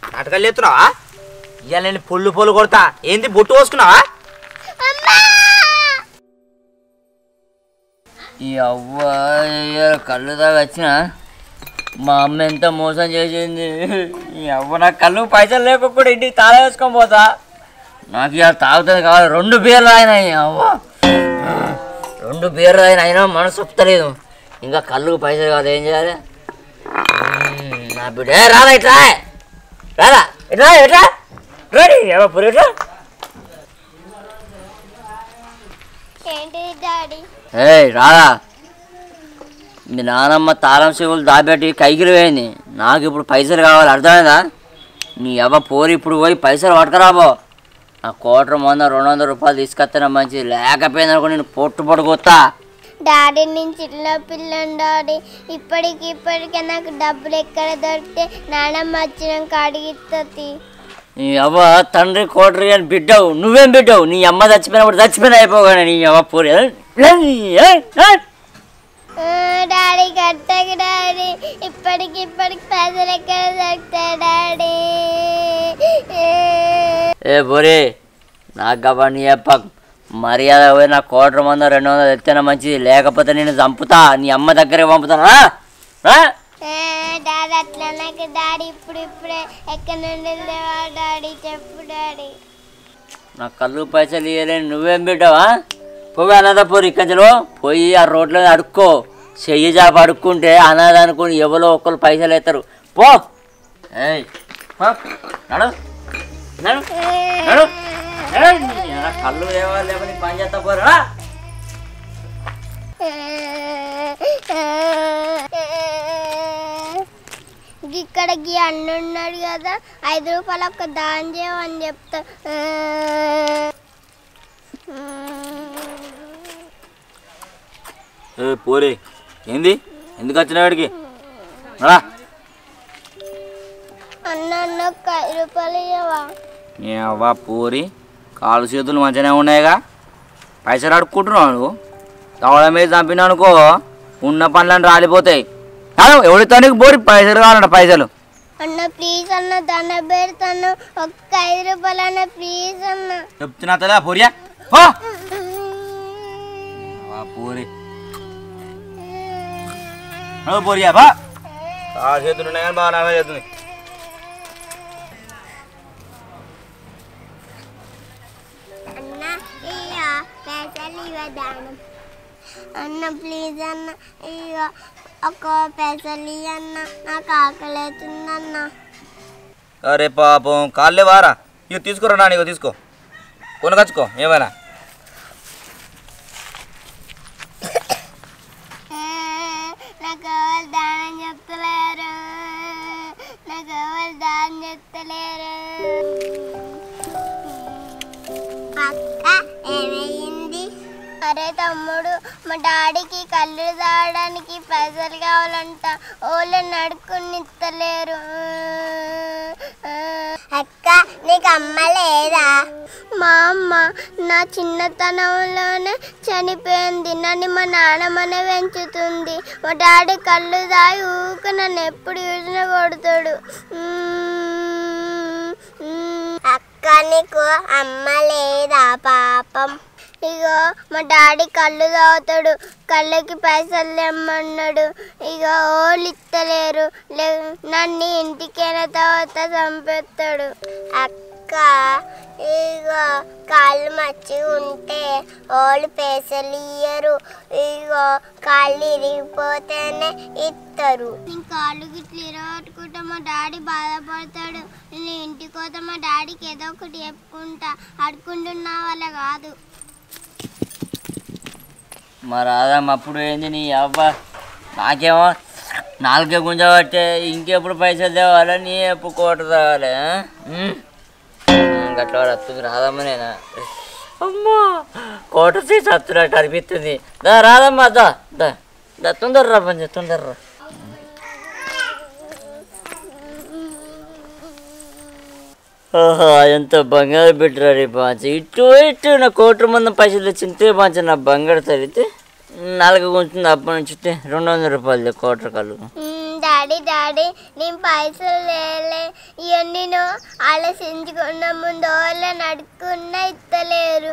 నాటకాలు చేస్తున్నావా ఇవాళ నేను పొల్లు పొల్లు కొడతా ఏంది బొట్టు పోసుకున్నావా ఈ అవ్వ ఇయ్యాల కళ్ళు దాకా వచ్చిన మా అమ్మ ఎంత మోసం చేసింది ఈ అవ్వ నా కళ్ళు పైసలు లేకపోతే ఇంటికి తాళ వేసుకొని పోతా నాకు ఇవాళ తాగుతుంది కావాలి రెండు బీర్లు ఆయన ఈ అవ్వ రెండు బీర్లు ఆయన అయినా మనసు ఒప్పుతలేదు ఇంకా కళ్ళుకు పైసలు కాదు ఏం చేయాలి మ్మ్, నా బిడ్డ ఏ, రారా ఇట్లా రారా ఇట్లా ఇట్లా రెడీ పురి ఇట్లా ఏంటిది డాడీ ఏయ్ రారా మీ నానమ్మ తాళం చెవులు దాబెట్టి కైకిలు వేయింది నాకు ఇప్పుడు పైసలు కావాలి అర్థమైందా నీ అవ్వ పోరి ఇప్పుడు పోయి పైసలు పట్టుకురాబో ఆ కోటర్ మొన్న రెండు వందల రూపాయలు తీసుకొస్తేనే మంచిది లేకపోయిందనుకో నేను పొట్టు పడుకొస్తా డాడీ నేను చిన్న పిల్లని డాడీ ఇప్పటికి ఇప్పటికే నాకు డబ్బులు ఎక్కడ దొరికితే నానమ్మ వచ్చినాక అడిగిస్తుంది నీ అవ్వ తండ్రి కోటరి అని బిడ్డవు నువ్వేం బిడ్డవు నీ అమ్మ చచ్చిపోయినప్పుడు చచ్చిపోయిన అయిపోగానే నీ అవ్వ పోరి ఏ, ఏ, ఏ, ఏ. డాడీ కట్టకు డాడీ ఇప్పటికి ఇప్పటికి పైసలు ఎక్కడ దొరుకుతాయి డాడీ ఏ బొరే నాకు కాబట్టి చెప్ప మర్యాద పోయి నా కోటర్ మంద రెండు వందలు ఎత్తేనే మంచిది లేకపోతే నేను చంపుతా నీ అమ్మ దగ్గరికి పంపుతానా రా? ఆ, డాడీ అట్లా నాకు డాడీ ఇప్పుడు ఇప్పుడే ఎక్కడి నుండి లేవా డాడీ చెప్పు డాడీ నా కళ్ళు పైసలు ఇవ్వలేని నువ్వేం పెట్టావా పోయి అనాథ పోరు ఇక్కడిలో పోయి ఆ రోడ్లో అడుక్కో చెయ్యి జాప అడుక్కుంటే అనాథ అనుకుని ఎవరో ఒకరు పైసలు ఎత్తారు పో ఏయ్ పో. నడు నడు నడు ఏయ్, నీ అన్న కళ్ళు లేవాలి లేవని పని చేస్తా పోరా ఇక్కడ గీ అన్న ఉన్నాడు కదా ఐదు రూపాయలు ఒక దాని చేయమని చెప్తా ఏ పోరే ఏంది ఎందుకు వచ్చిన వాడికి రా అన్న అన్న ఒక ఐదు రూపాయలు ఇవ్వవా నీ అవ్వ పూరి కాలు చేతులు మంచిగానే ఉన్నాయిగా పైసలు అడుక్కుంటున్నావు నువ్వు తవడ మీద చంపినా అనుకో ఉన్న పనులను రాలిపోతాయి కాదు ఎవరితో నీకు బోరి పైసలు కావాలంట పైసలు అన్న ప్లీజ్ అన్న దండ పెడతాను ఒక్క ఐదు రూపాయలు అన్న ప్లీజ్ అన్న చెప్తున్నా తదా పూరియా పో అవ్వ పూరి నడు పూరియా బా ఆ చేతులు ఉన్నాయి కానీ బాగా నామే చేస్తుంది అన్న ఇక పైసలు ఇవ్వ దానం అన్న ప్లీజ్ అన్న ఇక ఒక పైసలు ఇవ్వ అన్న నాకు ఆకలి అవుతుందన్న అరే పాపం కాళ్ళే వారా ఇక తీసుకురా నాని ఇగో తీసుకో కొనకచ్చుకో ఏమైనా నాకు ఎవరు దానం చెప్తలేరు నాకు ఎవరు దానం చెప్తలేరు అక్క ఏమైంది అరే తమ్ముడు మా డాడీకి కళ్ళు తాగడానికి పైసలు కావాలంట ఓళ్ళు నడుకుని ఇస్తలేరు అక్క నీకు అమ్మ లేదా మా అమ్మ నా చిన్నతనంలోనే చనిపోయింది నన్ను మా నాన్నమ్మనే పెంచుతుంది మా డాడీ కళ్ళు దాగి ఊక నన్ను ఎప్పుడు చూసినా కొడతాడు అక్క నీకు అమ్మ లేదా పాపం ఇగో మా డాడీ కళ్ళు తాగుతాడు కళ్ళకి పైసలు తెమ్మన్నాడు ఇక ఓళ్ళు ఇస్తలేరు లే నన్ను ఇంటికైనా తర్వాత చంపేస్తాడు అక్క ఇగో కాళ్ళు మంచిగా ఉంటే వాళ్ళు పైసలు ఇయ్యరు ఇగో కాళ్ళు ఇరిగిపోతేనే ఇస్తారు నేను కాళ్ళు గిట్ల ఇరగొట్టుకుంటే మా డాడీ బాధపడతాడు నేను ఇంటికి పోతే మా డాడీకి ఏదో ఒకటి చెప్పుకుంటా అడుకుంటున్నా వాళ్ళ కాదు మరి అదమ్మ అప్పుడు ఏంది నీ అవ్వ నాకేమో నాలుగే గుంజ పట్టే ఇంకెప్పుడు పైసలు తేవాలి నీ ఎప్పుడు కోట తేవాలి ఆ? ఉమ్. ఉమ్, గట్ల వస్తుంది రాదమ్మ నేనా అమ్మా కోట తీసి వస్తున్నట్టు అనిపిస్తుంది దా రాదమ్మా దా దా దా తొందరరా పని చేయి, తొందరరా ఓహో ఎంత బంగారు పెట్టరా రే బాంచ ఇటు ఇటు నా కోట్ల మంది పైసలు తెచ్చింతే బాంచ నా బంగారు తరిగితే నాలుగు కొంచెం అప్పటి నుంచి ఇస్తే రెండు వందల రూపాయలు కోట్ర కళ్ళు డాడీ డాడీ నేను పైసలు లేలే ఇవన్నీ నేను ఆలోచించుకున్న ముందు వాళ్ళని అడుక్కున్న ఇస్తలేరు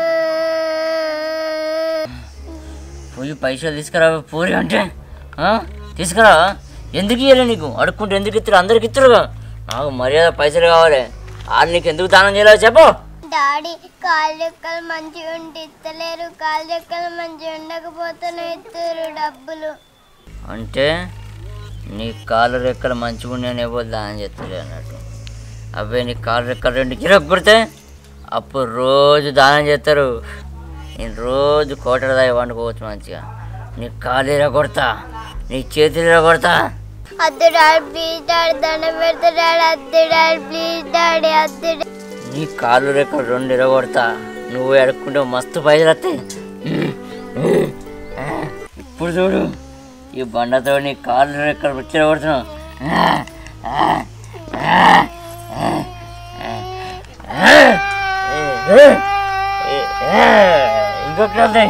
పోయి పైసలు తీసుకురా పూరి అంటే ఆ? తీసుకురా ఎందుకు ఇవ్వలే నీకు అడుక్కుంటే ఎందుకు ఇస్తారు అందరికి ఇస్తారుగా నాకు మర్యాద పైసలు కావాలి వాళ్ళు నీకు ఎందుకు దానం చేయాలో చెప్పు డాడీ కాలు రెక్కలు మంచిగా ఉంటే ఇస్తలేరు కాలు రెక్కలు మంచిగా ఉండకపోతేనే ఇస్తారు డబ్బులు అంటే నీ కాలు రెక్కలు మంచిగా ఉన్నాయని ఎవరు దానం చేస్తారు అన్నట్టు అవే నీ కాలు రెక్కలు రెండు కిరకు కొడితే అప్పుడు రోజు దానం చేస్తారు నేను రోజు కోటర దాయి వండుకోవచ్చు మంచిగా నీ కాలు కొడతా నీ చేతులు కొడతా అద్దు డాడీ ప్లీజ్ డాడీ దండం పెడతా డాడీ అద్దు డాడీ ప్లీజ్ డాడీ అద్దు డాడీ. నీ కాళ్ళు రెక్కలు రెండు ఇరగొడతా నువ్వు ఎడుక్కుంటే మస్తు పైసలు వస్తాయి ఇప్పుడు చూడు ఈ బండతో నీ కాళ్ళు రెక్కలు వచ్చి కొడుతున్నావు ఇంకొకటి వస్తాయి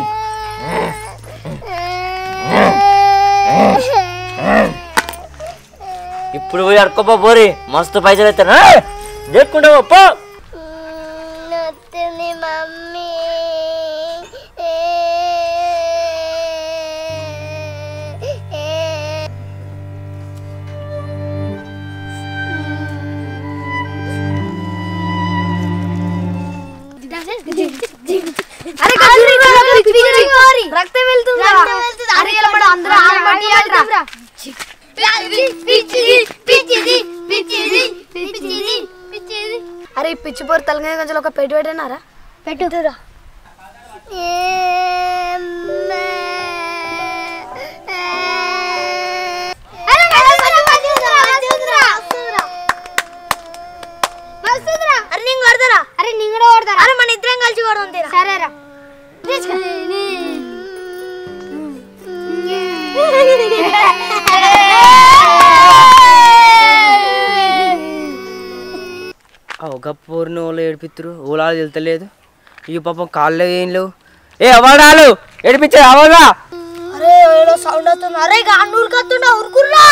ఇప్పుడు పోయి అడుకోపో పోరి మస్తు పైసలు ఎత్తాను లేకుండా పో మ్మ్, వస్తుంది మమ్మీ రక్తం వెళ్తుంది అరే ఇలా మనం అందరూ ఆడబట్టి ఆడరా. అరే ఈ పిచ్చి పోరు తెలంగాణ గంజలు ఒక పెట్టి పెట్టినారా పెట్టురా అరే నేను కొడతారా అరే నేను కూడా కొడతారా అరే మన ఇద్దరం కలిసి కొడతాం సరేరా ఒక పూర్ణ వాళ్ళు ఏడిపిత్తురు ఊలాలు వెళ్తలేదు ఈ పాపం కాళ్ళు ఏం లేవు ఏ అవాడాలు ఏడిపించే అవగా అరే ఏదో సౌండ్ వస్తుంది అరే గాన్నూరు కత్తుండ ఉరుకుర్రా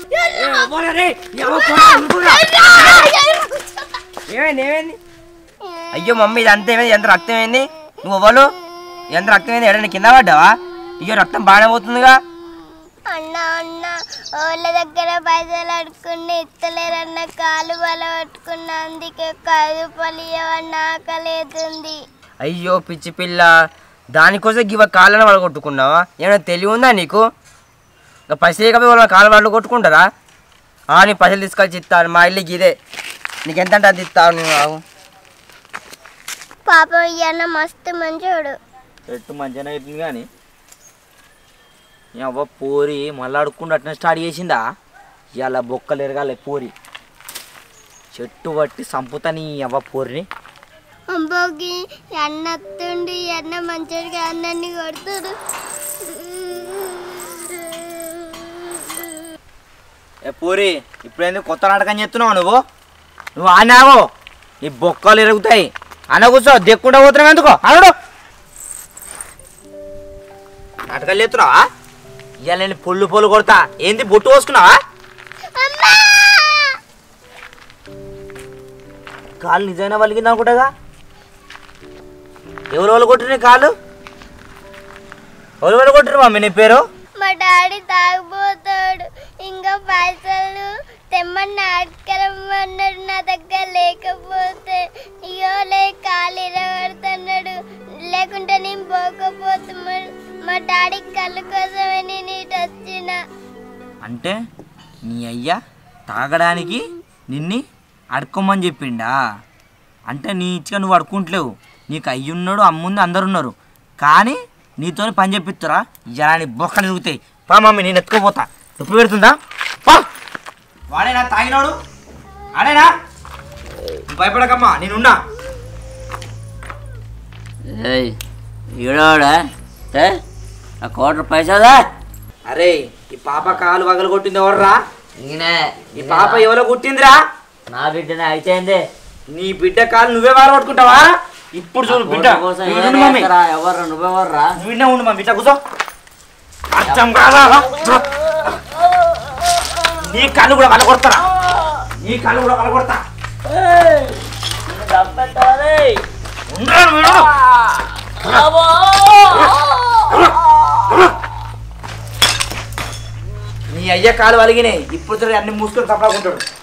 ఏమైంది ఏమైంది అయ్యో మమ్మీ ఇది అంత ఏమైంది ఎంత రక్తం ఏంది నువ్వు అవ్వలు ఎంత రక్తం ఏంది ఎడని కింద పడ్డావా అయ్యో రక్తం బాగానే పోతుందిగా అన్న అన్న వాళ్ళ దగ్గర పైసలు అడుక్కుని ఇస్తలేరన్న కాలు బల పట్టుకున్న అందుకే కాదు పలియవన్న ఆకలేతుంది అయ్యో పిచ్చి పిల్ల దానికోసం గివ కాళ్ళని వాళ్ళు కొట్టుకున్నావా ఏమైనా తెలివి ఉందా నీకు ఇంకా పైసలు ఇకపోయి వాళ్ళ కాళ్ళు వాళ్ళు కొట్టుకుంటారా ఆ నీ పైసలు తీసుకొచ్చి ఇస్తాను మా ఇల్లు ఇదే నీకు ఎంత అంటే అది ఇస్తాను నేను ఆగు. పాపం ఈ అన్న మస్తు మంచోడు చెట్టు మంచిగానే అవుతుంది కానీ అవ్వ పోరి మళ్ళీ అడుక్కుండా అట్నే స్టార్ట్ చేసిందా ఇవాళ బొక్కలు ఎరగాలి పోరి చెట్టు పట్టి సంపుతాని అవ్వ పోరిని అంబోకి అన్న వస్తుండు ఈ అన్న మంచోడిగా అన్నని కొడుతుడు ఏ పూరి ఇప్పుడేంది కొత్త నాటకం చెప్తున్నావు నువ్వు నువ్వు ఆనావో నీ బొక్కలు ఎరుగుతాయి అన్న కూర్చో దెక్కుండా పోతున్నావు ఎందుకో అనుడు నాటకాలు చెప్తున్నావా ఇవాళ నేను పొల్లు పొల్లు కొడతా ఏంది బొట్టు పోసుకున్నావా కాలు నిజమైన వలిగింది అనుకుంటాగా ఎవరు వాళ్ళు కొట్టిన కాలు ఎవరు వాళ్ళు కొట్టిరు మమ్మీ నీ పేరు మా డాడీ తాగిపోతాడు ఇంకా పైసలు తెమ్మని అడగరమ్మన్నాడు నా దగ్గర లేకపోతే ఇయో లే కాలు ఇరగడుతున్నాడు లేకుంటే నేను పోకపోతే మా- మా డాడీ కళ్ళు కోసమే నేను ఇటు వచ్చిన అంటే నీ అయ్యా తాగడానికి నిన్ని అడుక్కోమని చెప్పిండా అంటే నీ ఇచ్చిగా నువ్వు అడుక్కుంటలేవు నీకు అయ్యున్నాడు అమ్ముంది అందరు ఉన్నారు కానీ నీతో పని చెప్పిస్తురా జనాన్ని బొక్కలు తిరుగుతాయి పా మమ్మీ నేను ఎత్తుకోపోతా నొప్పి పెడుతుందా పా వాడేనా తాగినాడు ఆడేనా నువ్వు భయపడకమ్మా నేనున్నా ఏయ్ ఈడోడా ఏ ఆ కోటర్ పైసదా అరే ఈ పాప కాలు వగలు కొట్టింది ఎవర్రా ఈయనే ఈ పాప ఎవరో కుట్టిందిరా నా బిడ్డనే అయితేంది నీ బిడ్డ కాలు నువ్వే వార పట్టుకుంటావా ఇప్పుడు చూడు బిడ్డ కోటర్ కోసం నువ్వు ఏం ఉండు మమ్మీ చేస్తారా? ఎవరు నువ్వెవర్రా నువ్వు విన్నా ఉండు మా బిడ్డ కూర్చో అచ్చం కాదా నీ కళ్ళు కూడా కలగొడతారా నీ కళ్ళు కూడా కలగొడతా ఏయ్, నిన్ను చంపేస్తానే. ఉండరా వీడు? అబ్బో! నీ అయ్య కాలు వలిగినాయి ఇప్పుడు చూడు అన్ని మూసుకొని తప్పకుంటాడు